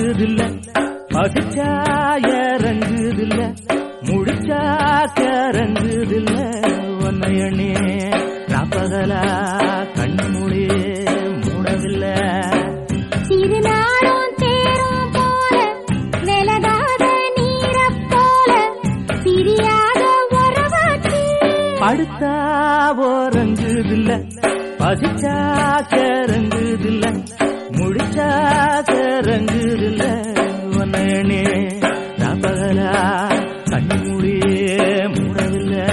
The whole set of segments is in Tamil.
இறங்குதில்ல பசிச்சா இறங்குதில்ல முடிச்சா கறங்குதில்ல உன்னையண்ணே ராப்பகலா கண்ணு மூடி மூடவில்லை திருநாளும் தேரும் போல விலகாத நீரப் போல பிரியாத உறவாச்சு படுத்தா ஓரங்குதில்ல பசிச்சா கறங்குதில்ல முடிச்சா கறங்குதில்ல உன்னையண்ணே ராப்பகலா கண்ணு மூடி மூடவில்லை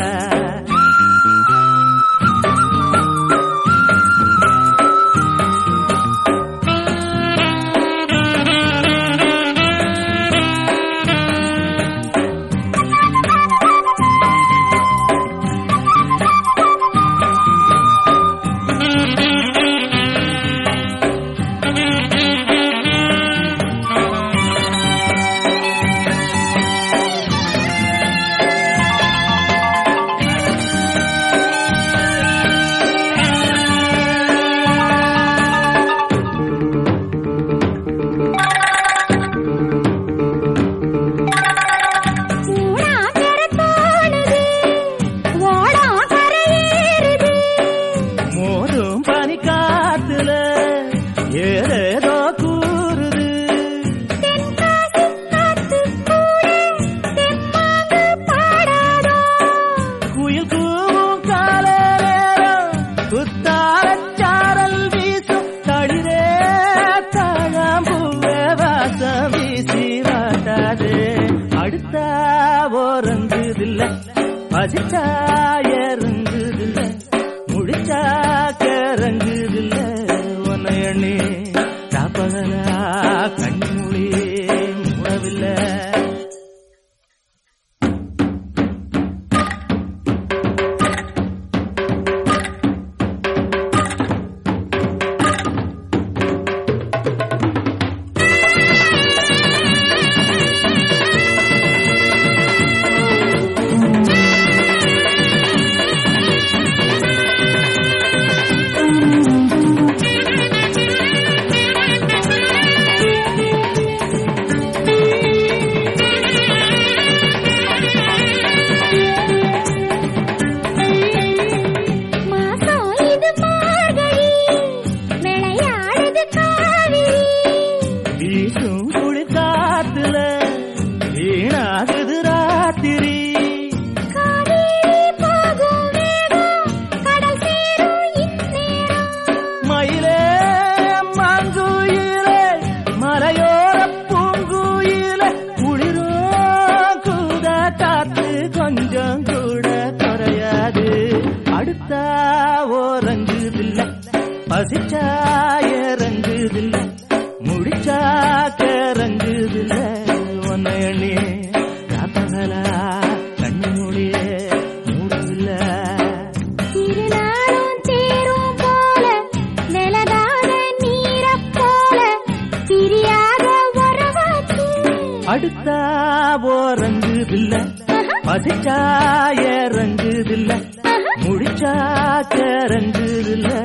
ஊனா பெறத்தோணுது ஓடா கரையேறுது மோதும் பனி காத்துல ஏதேதோ கூறுது தென்காசி காத்து கூட தெம்மாங்கு பாடாதோ குயில் கூவும் கால நேரம் புத்தாரச்சாரல் வீசும் தளிரே தாழாம்பூவே வாசம் வீசி வாட்டாது அடுத்தா ஓரங்குதில்ல பசிச்சா இறங்குதில்ல முடிச்சா கறங்குதில்ல உன்னை எண்ணி காப்பகலா கண்மொழி மூடவில்லை மாசம் இது மார்கழி விளையாடுது காவிரி வீசும் குளிர் காத்துல வீணாகுது ராத்திரி காவேரி போகும் வேகம் கடல் சேரும் இந்நேரம் மயிலே மாங்குயிலே மலையோர பூங்குயிலே குளிரோ கூட காத்து கொஞ்சம் கூட குறையாது அடுத்தா ஓரங்குதில்ல பசிச்சா இறங்குதில்ல முடிச்சா கறங்குதில்ல உன்னை எண்ணி காப்பகலா கண்ணு மூடியே மூடவில்லை திருநாளும் தேரும் போல விலகாத நீரப் போல பிரியாத உறவாச்சு அடுத்தா ஓரங்குதில்ல பசிச்சா இறங்குதில்ல முடிச்சா கறங்குதில்ல